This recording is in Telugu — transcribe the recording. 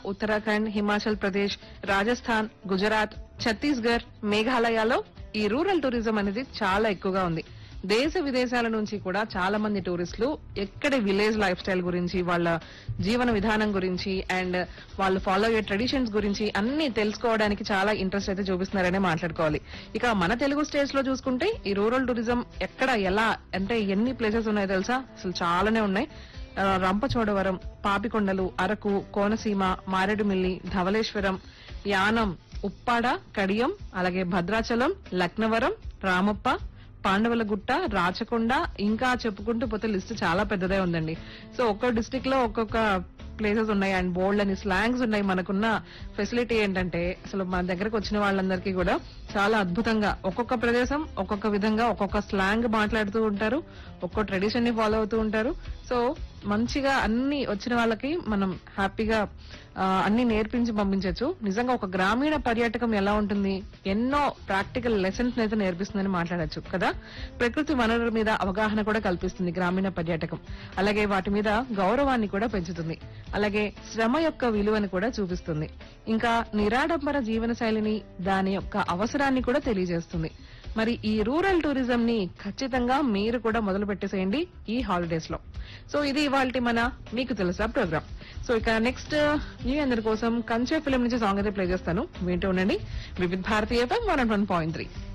ఉత్తరాఖండ్ హిమాచల్ ప్రదేశ్ రాజస్థాన్ గుజరాత్ ఛత్తీస్గఢ్ మేఘాలయలో ఈ రూరల్ టూరిజం అనేది చాలా ఎక్కువగా ఉంది దేశ విదేశాల నుంచి కూడా చాలా మంది టూరిస్టులు ఎక్కడి విలేజ్ లైఫ్ స్టైల్ గురించి వాళ్ళ జీవన విధానం గురించి అండ్ వాళ్ళు ఫాలో అయ్యే ట్రెడిషన్స్ గురించి అన్ని తెలుసుకోవడానికి చాలా ఇంట్రెస్ట్ అయితే చూపిస్తున్నారనే మాట్లాడుకోవాలి ఇక మన తెలుగు స్టేట్స్ లో చూసుకుంటే ఈ రూరల్ టూరిజం ఎక్కడ ఎలా అంటే ఎన్ని ప్లేసెస్ ఉన్నాయో తెలుసా అసలు చాలానే ఉన్నాయి ఆ, రంపచోడవరం పాపికొండలు అరకు కోనసీమ మారేడుమిల్లి ధవళేశ్వరం యానం ఉప్పాడ కడియం అలాగే భద్రాచలం లక్నవరం రామప్ప పాండవులగుట్ట రాచకొండ ఇంకా చెప్పుకుంటూ పోతే లిస్ట్ చాలా పెద్దదే ఉందండి సో ఒక్కో డిస్టిక్ లో ఒక్కొక్క ప్లేసెస్ ఉన్నాయి అండ్ బోల్డ్ అని స్లాంగ్స్ ఉన్నాయి మనకున్న ఫెసిలిటీ ఏంటంటే అసలు మన దగ్గరకు వచ్చిన వాళ్ళందరికీ కూడా చాలా అద్భుతంగా ఒక్కొక్క ప్రదేశం ఒక్కొక్క విధంగా ఒక్కొక్క స్లాంగ్ మాట్లాడుతూ ఉంటారు ఒక్కో ట్రెడిషన్ ని ఫాలో అవుతూ ఉంటారు సో మంచిగా అన్ని వచ్చిన వాళ్ళకి మనం హ్యాపీగా ఆ, అన్ని నేర్పించి పంపించవచ్చు నిజంగా ఒక గ్రామీణ పర్యాటకం ఎలా ఉంటుంది ఎన్నో ప్రాక్టికల్ లెసన్స్ అయితే నేర్పిస్తుందని మాట్లాడొచ్చు కదా ప్రకృతి వనరుల మీద అవగాహన కూడా కల్పిస్తుంది గ్రామీణ పర్యాటకం అలాగే వాటి మీద గౌరవాన్ని కూడా పెంచుతుంది అలాగే శ్రమ యొక్క విలువని కూడా చూపిస్తుంది ఇంకా నిరాడంబర జీవన శైలిని దాని యొక్క అవసరాన్ని కూడా తెలియజేస్తుంది మరి ఈ రూరల్ టూరిజం ని ఖచ్చితంగా మీరు కూడా మొదలు పెట్టేసేయండి ఈ హాలిడేస్ లో సో ఇది ఇవాళ మన మీకు తెలుసా ప్రోగ్రామ్ సో ఇక నెక్స్ట్ మీ అందరి కోసం కంచె ఫిలిం నుంచి సాంగ్ అయితే ప్లే చేస్తాను వింటూ ఉండండి Vividh Bharatiya one point three